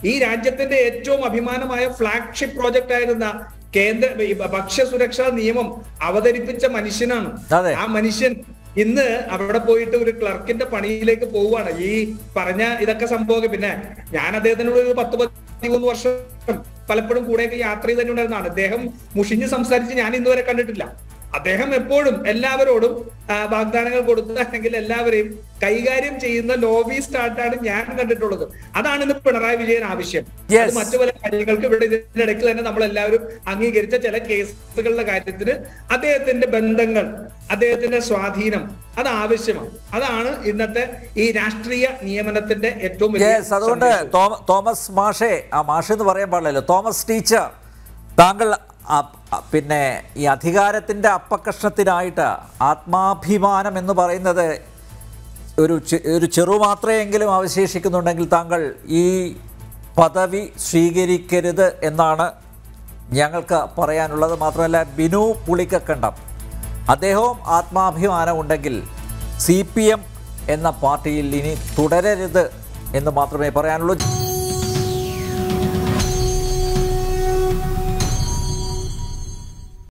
ഈ രാജ്യത്തിന്റെ ഏറ്റവും അഭിമാനമായ ഫ്ലാഗ്ഷിപ്പ് പ്രോജക്റ്റ് ആയിരുന്ന കേന്ദ്ര ഈ ഭക്ഷ്യ സുരക്ഷാ നിയമം അവതരിപ്പിച്ച മനുഷ്യനാണ് അതെ. ആ മനുഷ്യൻ ഇന്ന് അവിടെ പോയിട്ട് ഒരു ക്ലർക്കിന്റെ പണിയിലേക്ക് പോവുകയാണ് ഈ പറഞ്ഞ ഇതൊക്കെ സംഭവം പിന്നെ ഞാൻ അദ്ദേഹത്തിനോട് ഒരു പത്ത് പതിമൂന്ന് വർഷം പലപ്പോഴും കൂടെയൊക്കെ യാത്ര ചെയ്ത് തന്നെ ഉണ്ടായിരുന്നതാണ് അദ്ദേഹം മുഷിഞ്ഞ് സംസാരിച്ച് ഞാൻ ഇന്നുവരെ കണ്ടിട്ടില്ല അദ്ദേഹം എപ്പോഴും എല്ലാവരോടും ആ, വാഗ്ദാനങ്ങൾ കൊടുത്ത് അല്ലെങ്കിൽ എല്ലാവരെയും കൈകാര്യം ചെയ്യുന്ന ലോബിസ്റ്റ് ആയിട്ടാണ് ഞാൻ കണ്ടിട്ടുള്ളത് അതാണ് ഇന്ന് പിണറായി വിജയൻ ആവശ്യം Yes. അത് മറ്റു പല കാര്യങ്ങൾക്ക് ഇവിടെ ഇതിന്റെ ഇടയ്ക്ക് തന്നെ നമ്മൾ എല്ലാവരും അംഗീകരിച്ച ചില കേസുകളുടെ കാര്യത്തിന് അദ്ദേഹത്തിന്റെ ബന്ധങ്ങൾ അദ്ദേഹത്തിന്റെ സ്വാധീനം അത് ആവശ്യമാണ് അതാണ് ഇന്നത്തെ ഈ രാഷ്ട്രീയ നിയമനത്തിന്റെ ഏറ്റവും വലിയ യെസ് അതുകൊണ്ട് സന്ദേശം. തോമ- തോമസ് മാഷേ ആ മാഷ് എന്ന് പറയാൻ പാടില്ലല്ലോ തോമസ് ടീച്ചർ താങ്കൾ അ- അ- പിന്നെ ഈ അധികാരത്തിൻ്റെ അപ്പകഷ്ണത്തിനായിട്ട് ആത്മാഭിമാനം എന്ന് പറയുന്നത് ഒരു ചെ- ഒരു ചെറു മാത്രമെങ്കിലും അവശേഷിക്കുന്നുണ്ടെങ്കിൽ താങ്കൾ ഈ പദവി സ്വീകരിക്കരുത് എന്നാണ് ഞങ്ങൾക്ക് പറയാനുള്ളത് മാത്രമല്ല ബിനു പുളിക്കക്കണ്ടം അദ്ദേഹവും ആത്മാഭിമാനം ഉണ്ടെങ്കിൽ സി പി എം എന്ന പാർട്ടിയിൽ ഇനി തുടരരുത് എന്ന് മാത്രമേ പറയാനുള്ളൂ